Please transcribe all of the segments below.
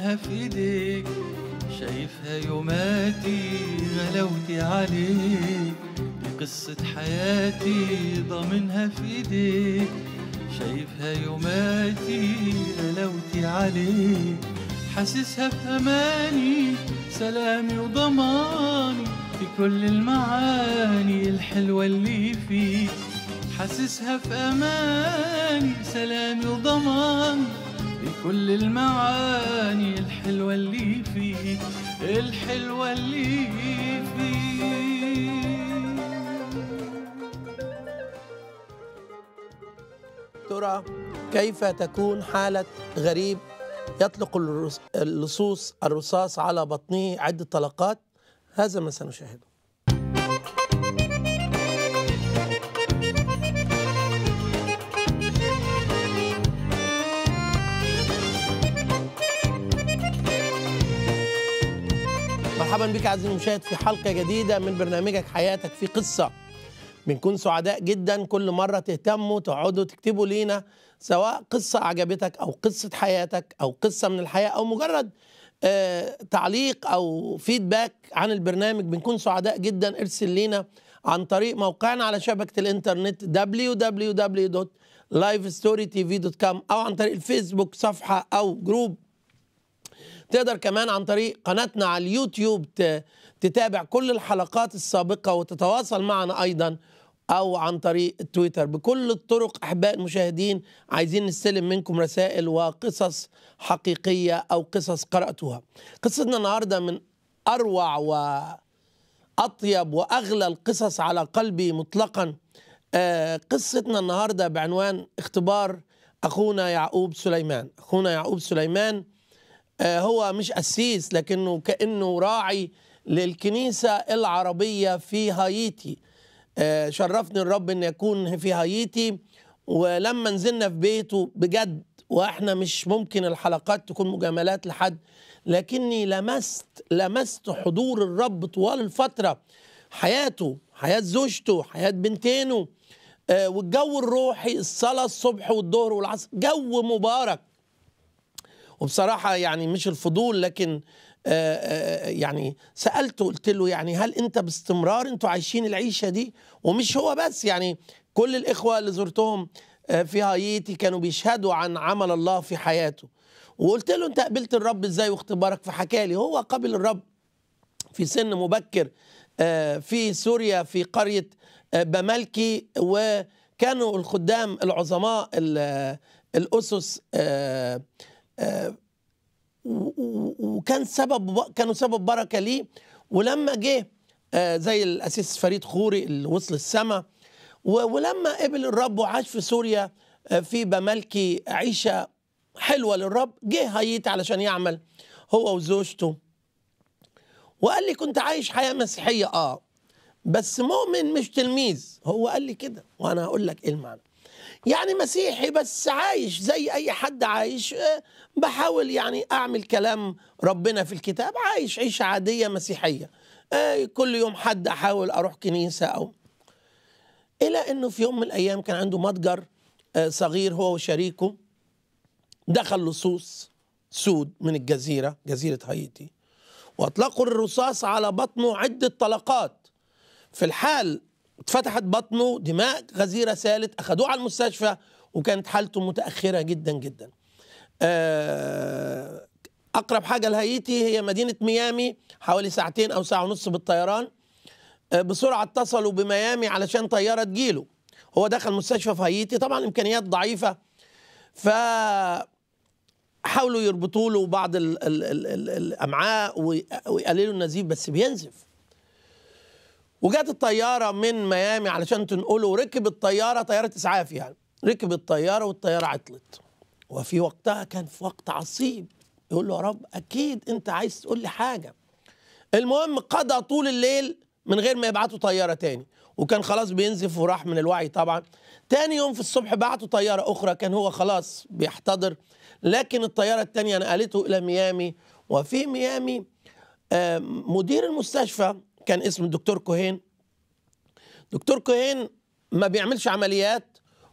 ضامنها في ايديك شايفها يوماتي غلاوتي عليك دي قصة حياتي ضامنها في ايديك شايفها يوماتي غلاوتي عليك حاسسها في اماني سلامي وضماني في كل المعاني الحلوة اللي فيك حاسسها في اماني سلامي وضماني بكل المعاني الحلوة اللي فيك الحلوة اللي فيك ترى كيف تكون حالة غريب يطلق الرص- اللصوص الرصاص على بطنه عدة طلقات هذا ما سنشاهده مرحبا بك عزيزي المشاهد في حلقة جديدة من برنامجك حياتك في قصة بنكون سعداء جدا كل مرة تهتموا تقعدوا تكتبوا لينا سواء قصة عجبتك أو قصة حياتك أو قصة من الحياة أو مجرد آه تعليق أو فيدباك عن البرنامج بنكون سعداء جدا ارسل لينا عن طريق موقعنا على شبكة الإنترنت www.livestorytv.com أو عن طريق الفيسبوك صفحة أو جروب تقدر كمان عن طريق قناتنا على اليوتيوب ت- تتابع كل الحلقات السابقة وتتواصل معنا أيضا أو عن طريق تويتر بكل الطرق أحباء المشاهدين عايزين نستلم منكم رسائل وقصص حقيقية أو قصص قرأتوها قصتنا النهاردة من أروع وأطيب وأغلى القصص على قلبي مطلقا آه، قصتنا النهاردة بعنوان اختبار أخونا يعقوب سليمان أخونا يعقوب سليمان آه، هو مش قسيس لكنه كأنه راعي للكنيسة العربية في هايتي آه، شرفني الرب أن يكون في هايتي ولما نزلنا في بيته بجد واحنا مش ممكن الحلقات تكون مجاملات لحد لكني لمست لمست حضور الرب طوال الفترة حياته حياة زوجته حياة بنتينه آه، والجو الروحي الصلاة الصبح والظهر والعصر جو مبارك وبصراحة يعني مش الفضول لكن آه، آه، يعني سألته قلت له يعني هل أنت باستمرار أنتوا عايشين العيشة دي ومش هو بس يعني كل الإخوة اللي زرتهم آه، في هايتي كانوا بيشهدوا عن عمل الله في حياته وقلت له أنت قبلت الرب إزاي واختبارك فحكى لي هو قبل الرب في سن مبكر آه، في سوريا في قرية آه، بملكي وكانوا الخدام العظماء ال- الأسس آه، آه، و- و- وكان سبب كانوا سبب بركة ليه ولما جه آه، زي الأسيس فريد خوري اللي وصل السماء و- ولما قبل الرب وعاش في سوريا آه، في بملكي عيشة حلوة للرب جه هايتي علشان يعمل هو وزوجته وقال لي كنت عايش حياة مسيحية اه بس مؤمن مش تلميذ هو قال لي كده وانا هقول لك ايه المعنى يعني مسيحي بس عايش زي اي حد عايش آه، بحاول يعني اعمل كلام ربنا في الكتاب عايش عيشة عادية مسيحية آه، كل يوم حد احاول اروح كنيسة او الى انه في يوم من الايام كان عنده متجر آه، صغير هو وشريكه دخل لصوص سود من الجزيرة جزيرة هايتي واطلقوا الرصاص على بطنه عدة طلقات في الحال اتفتحت بطنه دماء غزيرة سالت أخدوه على المستشفى وكانت حالته متأخرة جدا جدا آه، أقرب حاجة لهايتي هي مدينة ميامي حوالي ساعتين أو ساعة ونص بالطيران آه، بسرعة اتصلوا بميامي علشان طيارة تجيله هو دخل مستشفى في هايتي طبعا إمكانيات ضعيفة ف حاولوا يربطوا له بعض ال ال ال ال الامعاء وي- ويقللوا النزيف بس بينزف وجات الطياره من ميامي علشان تنقله وركب الطياره طياره اسعاف يعني ركب الطياره والطياره عطلت وفي وقتها كان في وقت عصيب يقول له يا رب اكيد انت عايز تقول لي حاجه المهم قضى طول الليل من غير ما يبعتوا طياره تاني وكان خلاص بينزف وراح من الوعي طبعا تاني يوم في الصبح بعتوا طياره اخرى كان هو خلاص بيحتضر لكن الطياره التانيه نقلته الى ميامي وفي ميامي آه، مدير المستشفى كان اسمه الدكتور كوهين دكتور كوهين ما بيعملش عمليات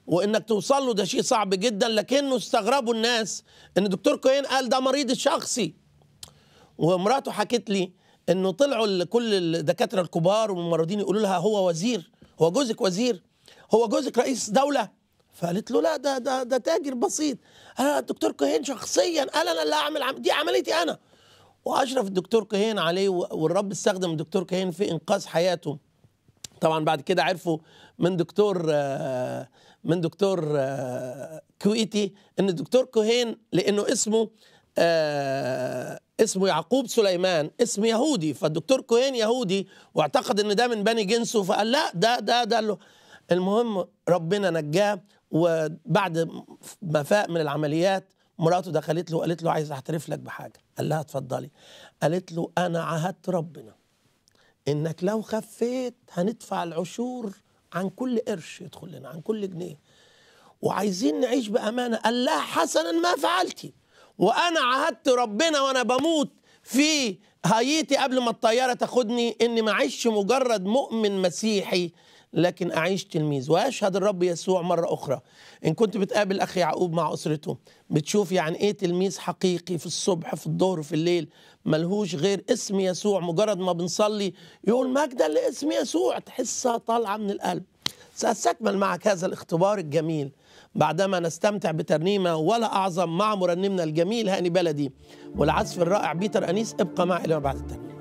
وانك توصل له ده شيء صعب جدا لكنه استغربوا الناس ان الدكتور كوهين قال ده مريض الشخصي ومراته حكت لي انه طلعوا ال- كل الدكاتره الكبار والممرضين يقولوا لها هو وزير هو جوزك وزير هو جوزك رئيس دوله فقالت له لا ده ده ده تاجر بسيط انا الدكتور كوهين شخصيا قال انا اللي اعمل عم دي عمليتي انا واشرف الدكتور كوهين عليه و- والرب استخدم الدكتور كوهين في انقاذ حياته طبعا بعد كده عرفوا من دكتور آه، من دكتور آه، كويتي ان الدكتور كوهين لانه اسمه آه، اسمه يعقوب سليمان اسم يهودي فالدكتور كوهين يهودي واعتقد ان ده من بني جنسه فقال لا ده ده ده له المهم ربنا نجاه وبعد ما فاق من العمليات مراته دخلت له وقالت له عايز اعترف لك بحاجه قال لها اتفضلي قالت له انا عهدت ربنا انك لو خفيت هندفع العشور عن كل قرش يدخل لنا عن كل جنيه وعايزين نعيش بامانه قال لها حسنا ما فعلتي وانا عهدت ربنا وانا بموت في هايتي قبل ما الطياره تاخدني اني ما اعيش مجرد مؤمن مسيحي لكن اعيش تلميذ واشهد الرب يسوع مره اخرى ان كنت بتقابل اخ يعقوب مع اسرته بتشوف يعني ايه تلميذ حقيقي في الصبح في الظهر في الليل ملهوش غير اسم يسوع مجرد ما بنصلي يقول مجدا لاسم يسوع تحسها طالعه من القلب سأستكمل معك هذا الاختبار الجميل بعدما نستمتع بترنيمة ولا أعظم مع مرنمنا الجميل هاني بلدي والعزف الرائع بيتر أنيس ابقى معي إلى ما بعد الترنيمة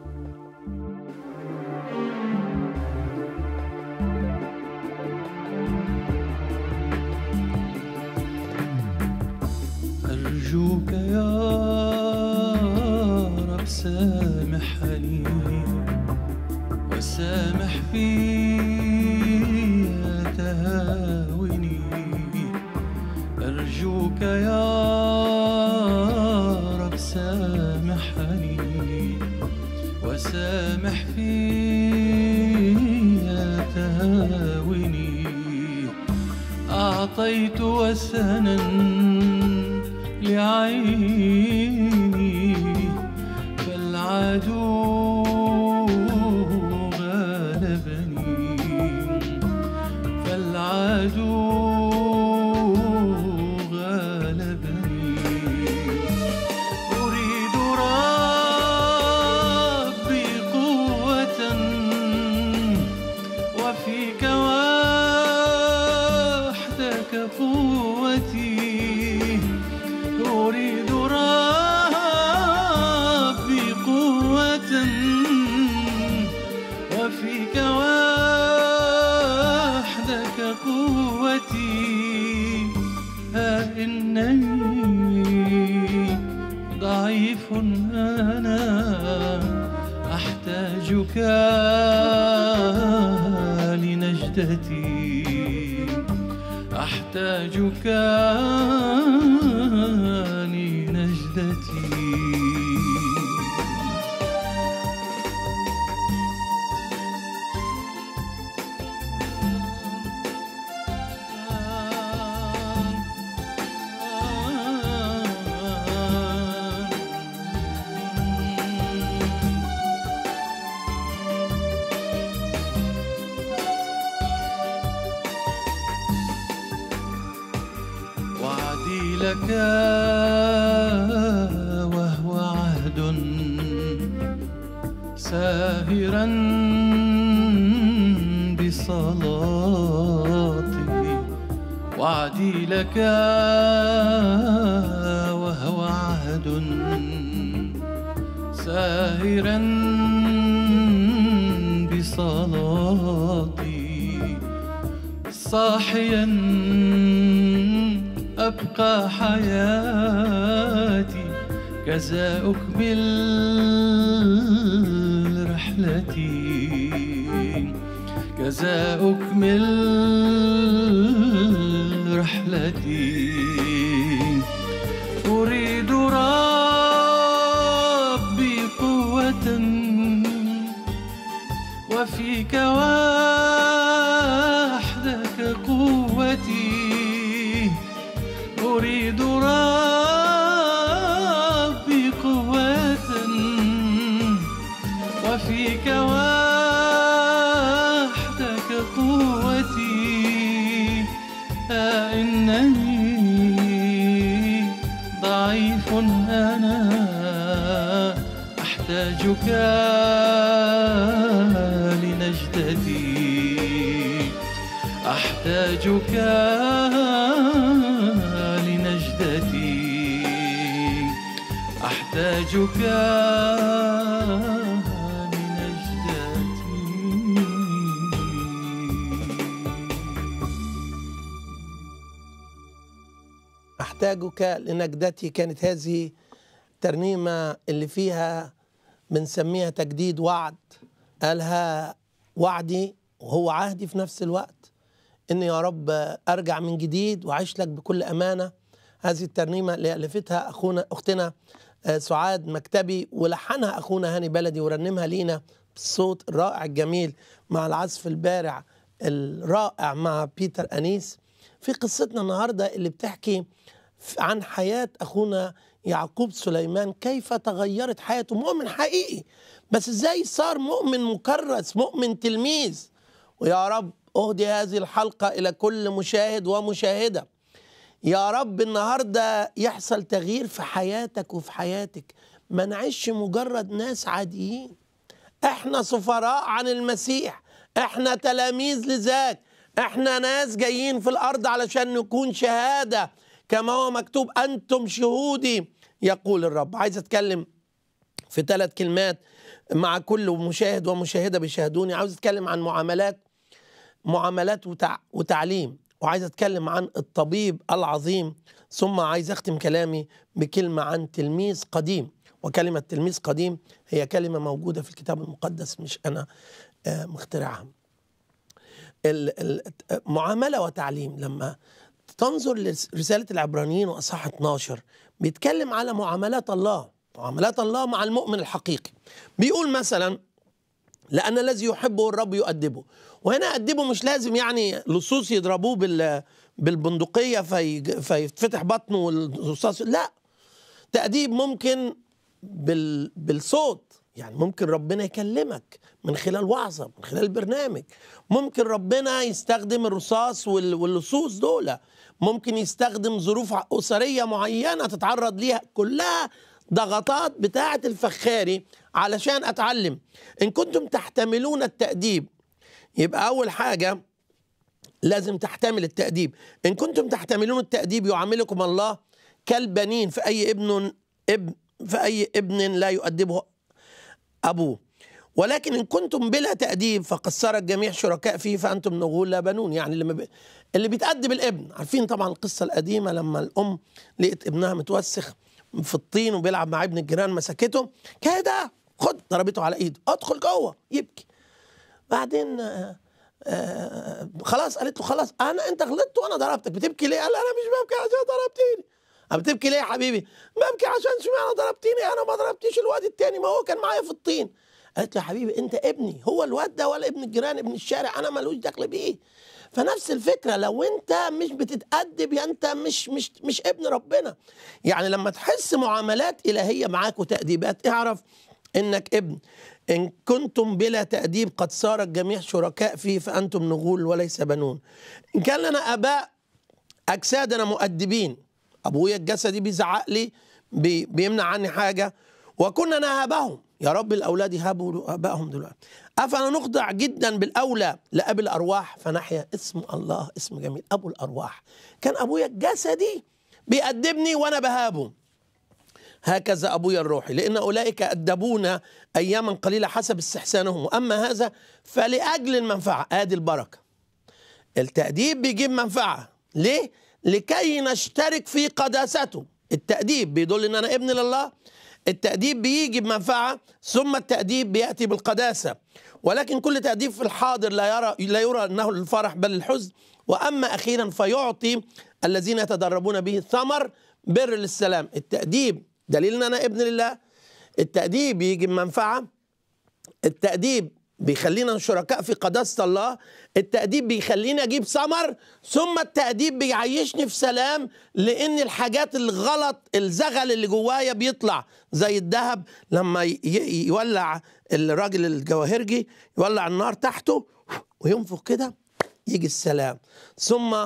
أرجوك يا رب سامحني وسامح في تهاوني أرجوك يا رب سامحني وسامح في تهاوني أعطيت وسنا لعيني فالعدو غلبني فالعدو غلبني أريد ربي قوة وفيك وحدك قوتي أريد ربي قوة وفيك وحدك قوتي ها إنني ضعيف أنا أحتاجك لنجدتي أحتاجك لنجدتي وعدي لك وهو عهد ساهرا بصلاتي وعدي لك وهو عهد ساهرا بصلاتي صاحيا أبقى حياتي كذا أكمل رحلتي كذا أكمل رحلتي أريد ربي قوة وفيك وحدك قوتي أريد ربي قوة وفيك وحدك قوتي أحتاجك لنجدتي أحتاجك لنجدتي أحتاجك لنجدتي أحتاجك لنجدتي كانت هذه الترنيمة اللي فيها بنسميها تجديد وعد قالها وعدي وهو عهدي في نفس الوقت إن يا رب أرجع من جديد وأعيش لك بكل أمانة هذه الترنيمة اللي ألفتها أخونا أختنا آه، سعاد مكتبي ولحنها أخونا هاني بلدي ورنمها لينا بالصوت الرائع الجميل مع العزف البارع الرائع مع بيتر أنيس في قصتنا النهاردة اللي بتحكي ف- عن حياة أخونا يعقوب سليمان كيف تغيرت حياته مؤمن حقيقي بس ازاي صار مؤمن مكرس مؤمن تلميذ ويا رب أهدي هذه الحلقة إلى كل مشاهد ومشاهدة يا رب النهاردة يحصل تغيير في حياتك وفي حياتك ما نعيش مجرد ناس عاديين احنا سفراء عن المسيح احنا تلاميذ لذاك احنا ناس جايين في الارض علشان نكون شهاده كما هو مكتوب انتم شهودي يقول الرب عايز اتكلم في ثلاث كلمات مع كل مشاهد ومشاهده بيشاهدوني عاوز اتكلم عن معاملات معاملات وتع... وتعليم وعايز اتكلم عن الطبيب العظيم ثم عايز اختم كلامي بكلمه عن تلميذ قديم وكلمه تلميذ قديم هي كلمه موجوده في الكتاب المقدس مش انا آه، مخترعها ال- ال- معامله وتعليم لما تنظر لرساله العبرانيين واصحاح 12 بيتكلم على معاملات الله معاملات الله مع المؤمن الحقيقي بيقول مثلا لأن الذي يحبه الرب يؤدبه وهنا أدبه مش لازم يعني لصوص يضربوه بال بالبندقية في فيتفتح بطنه والرصاص لا تأديب ممكن بال بالصوت يعني ممكن ربنا يكلمك من خلال وعظة من خلال برنامج ممكن ربنا يستخدم الرصاص وال- واللصوص دول ممكن يستخدم ظروف أسرية معينة تتعرض ليها كلها ضغطات بتاعة الفخاري علشان أتعلم إن كنتم تحتملون التأديب يبقى أول حاجة لازم تحتمل التأديب إن كنتم تحتملون التأديب يعاملكم الله كالبنين في أي ابن ابن في أي ابن لا يؤدبه أبوه ولكن إن كنتم بلا تأديب فقد صار الجميع شركاء فيه فأنتم نغول لا بنون يعني اللي, ما بي... اللي بيتأدب الابن عارفين طبعا القصة القديمة لما الأم لقيت ابنها متوسخ في الطين وبيلعب مع ابن الجيران مسكته كده خد ضربته على ايده ادخل جوه يبكي بعدين آه آه خلاص قالت له خلاص انا انت غلطت وانا ضربتك بتبكي ليه؟ قال انا مش ببكي عشان ضربتيني "أه بتبكي ليه يا حبيبي؟ ببكي عشان اشمعنى ضربتيني انا ما ضربتيش الواد التاني ما هو كان معايا في الطين قالت له يا حبيبي انت ابني هو الواد ده ولا ابن الجيران ابن الشارع انا ملوش دخل بيه فنفس الفكره لو انت مش بتتادب يا انت مش مش مش ابن ربنا يعني لما تحس معاملات الهيه معاك وتاديبات اعرف انك ابن ان كنتم بلا تاديب قد صار الجميع شركاء فيه فانتم نغول وليس بنون ان كان لنا اباء اجسادنا مؤدبين ابويا الجسدي بيزعق لي بي بيمنع عني حاجه وكنا نهابهم يا رب الاولاد يهابوا ابائهم دلوقتي افلا نخضع جدا بالاولى لابي الارواح فنحيا اسم الله اسم جميل ابو الارواح كان ابويا الجسدي بيأدبني وانا بهابه هكذا ابويا الروحي لان اولئك ادبونا اياما قليله حسب استحسانهم واما هذا فلاجل المنفعه ادي البركه التأديب بيجيب منفعة ليه؟ لكي نشترك في قداسته التأديب بيدل ان انا ابن لله التأديب بيجي بمنفعة ثم التأديب بيأتي بالقداسة ولكن كل تأديب في الحاضر لا يرى لا يرى انه للفرح بل للحزن واما اخيرا فيعطي الذين يتدربون به ثمر بر للسلام التأديب دليل ان انا ابن لله التأديب يجي بمنفعة التأديب بيخلينا شركاء في قداسة الله التأديب بيخليني أجيب ثمر ثم التأديب بيعيشني في سلام لأن الحاجات الغلط الزغل اللي جوايا بيطلع زي الذهب لما ي- ي- يولع الراجل الجواهرجي يولع النار تحته وينفخ كده يجي السلام ثم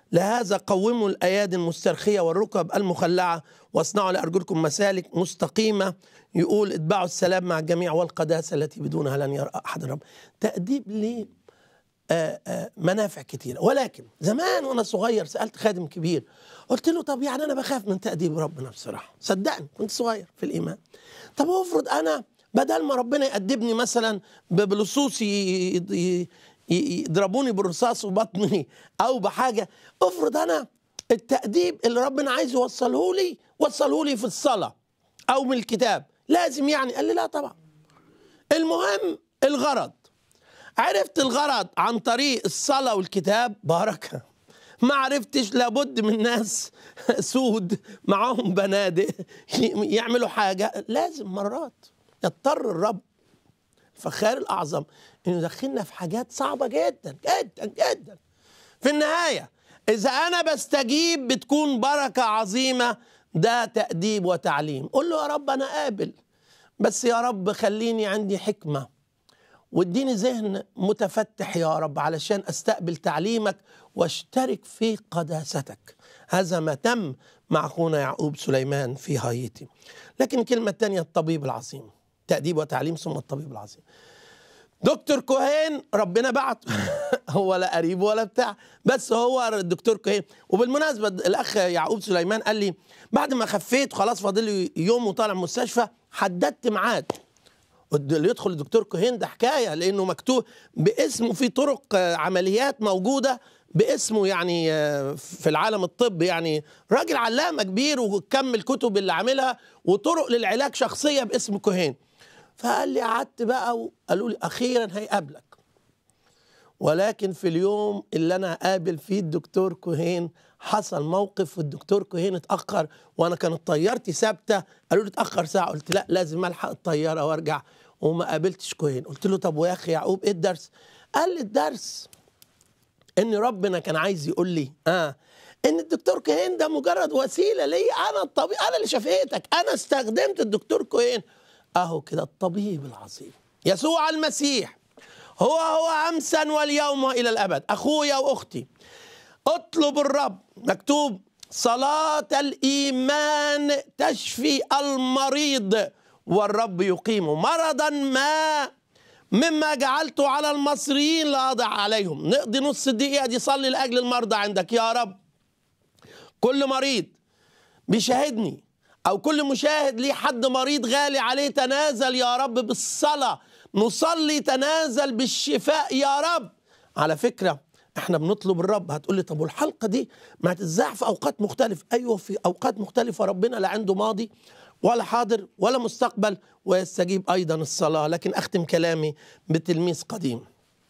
لهذا قوموا الايادي المسترخيه والركب المخلعه واصنعوا لارجلكم مسالك مستقيمه يقول اتبعوا السلام مع الجميع والقداسه التي بدونها لن يرى احد رب تاديب ليه آه، آه، منافع كتيرة ولكن زمان وانا صغير سالت خادم كبير قلت له طب يعني انا بخاف من تاديب ربنا بصراحه صدقني كنت صغير في الايمان طب افرض انا بدل ما ربنا يأدبني مثلا ب- بلصوص ي- ي- ي- ي- يضربوني بالرصاص وبطني او بحاجه افرض انا التأديب اللي ربنا عايز يوصله لي وصله لي في الصلاه او من الكتاب لازم يعني قال لي لا طبعا المهم الغرض عرفت الغرض عن طريق الصلاة والكتاب بركة ما عرفتش لابد من ناس سود معاهم بنادق يعملوا حاجة لازم مرات يضطر الرب الفخار الأعظم إنه يدخلنا في حاجات صعبة جدا جدا جدا في النهاية إذا أنا بستجيب بتكون بركة عظيمة ده تأديب وتعليم قول له يا رب أنا قابل بس يا رب خليني عندي حكمة واديني ذهن متفتح يا رب علشان استقبل تعليمك واشترك في قداستك هذا ما تم مع اخونا يعقوب سليمان في هايتي لكن الكلمه الثانيه الطبيب العظيم تاديب وتعليم ثم الطبيب العظيم دكتور كوهين ربنا بعته هو لا قريب ولا بتاع بس هو الدكتور كوهين وبالمناسبه الاخ يعقوب سليمان قال لي بعد ما خفيت خلاص فاضل لي يوم وطالع من المستشفى حددت ميعاد اللي يدخل الدكتور كوهين ده حكايه لانه مكتوب باسمه في طرق آه، عمليات موجوده باسمه يعني آه، في العالم الطب يعني راجل علامه كبير وكم الكتب اللي عاملها وطرق للعلاج شخصيه باسم كوهين فقال لي قعدت بقى وقالوا لي اخيرا هيقابلك ولكن في اليوم اللي انا قابل فيه الدكتور كوهين حصل موقف والدكتور كوهين اتاخر وانا كانت طيارتي ثابته قالوا لي اتاخر ساعه قلت لا لازم الحق الطياره وارجع وما قابلتش كوهين قلت له طب ويا اخي يعقوب ايه الدرس قال لي الدرس ان ربنا كان عايز يقول لي اه ان الدكتور كوهين ده مجرد وسيله لي انا الطبيب انا اللي شفيتك انا استخدمت الدكتور كوهين اهو كده الطبيب العظيم يسوع المسيح هو هو امسا واليوم والى الابد اخويا واختي اطلب الرب مكتوب صلاة الإيمان تشفي المريض والرب يقيمه مرضا ما مما جعلته على المصريين لا أضع عليهم نقضي نص دقيقة دي صلي لأجل المرضى عندك يا رب كل مريض بيشاهدني او كل مشاهد ليه حد مريض غالي عليه تنازل يا رب بالصلاه نصلي تنازل بالشفاء يا رب على فكره احنا بنطلب الرب هتقول لي طب والحلقه دي ما هتتذاع في اوقات مختلفه ايوه في اوقات مختلفه ربنا لا عنده ماضي ولا حاضر ولا مستقبل ويستجيب ايضا الصلاه لكن اختم كلامي بتلميذ قديم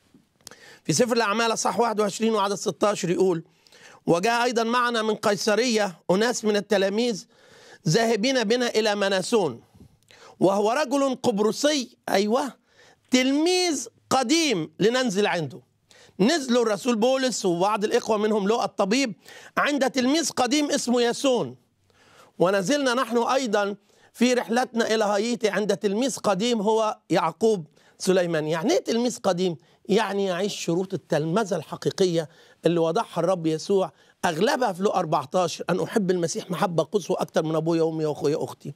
في سفر الأعمال أصح 21 وعدد 16 يقول وجاء أيضا معنا من قيصرية أناس من التلاميذ ذاهبين بنا إلى مناسون وهو رجل قبرصي أيوة تلميذ قديم لننزل عنده نزلوا الرسول بولس وبعض الإخوة منهم لقى الطبيب عند تلميذ قديم اسمه ياسون ونزلنا نحن أيضا في رحلتنا إلى هايتي عند تلميذ قديم هو يعقوب سليمان يعني إيه تلميذ قديم؟ يعني يعيش شروط التلمذة الحقيقية اللي وضعها الرب يسوع أغلبها في لو 14 أن أحب المسيح محبة قصوى أكثر من أبويا وأمي وأخويا أختي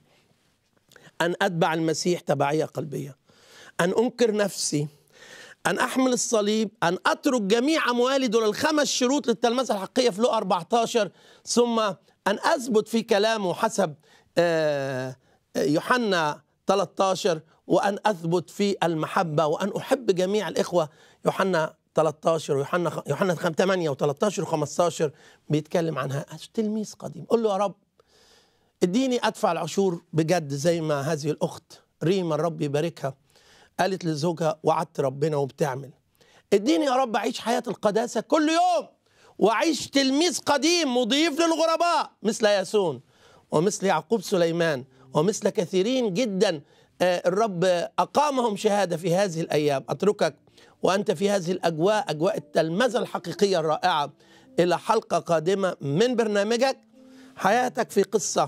أن أتبع المسيح تبعية قلبية أن أنكر نفسي أن أحمل الصليب أن أترك جميع أموالي دول الخمس شروط للتلمذة الحقيقية في لو 14 ثم أن أثبت في كلامه حسب آه، يوحنا 13 وأن أثبت في المحبة وأن أحب جميع الإخوة يوحنا 13 ويوحنا يوحنا 8 و13 و15 بيتكلم عنها تلميذ قديم قول له يا رب اديني ادفع العشور بجد زي ما هذه الاخت ريما الرب يباركها قالت لزوجها وعدت ربنا وبتعمل اديني يا رب اعيش حياه القداسه كل يوم واعيش تلميذ قديم مضيف للغرباء مثل ياسون ومثل يعقوب سليمان ومثل كثيرين جدا آه، الرب اقامهم شهاده في هذه الايام اتركك وانت في هذه الاجواء اجواء التلمذه الحقيقيه الرائعه الى حلقه قادمه من برنامجك حياتك في قصه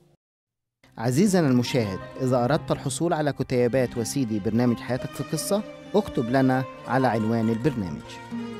عزيزنا المشاهد إذا أردت الحصول على كتيبات وسيدي برنامج حياتك في قصة اكتب لنا على عنوان البرنامج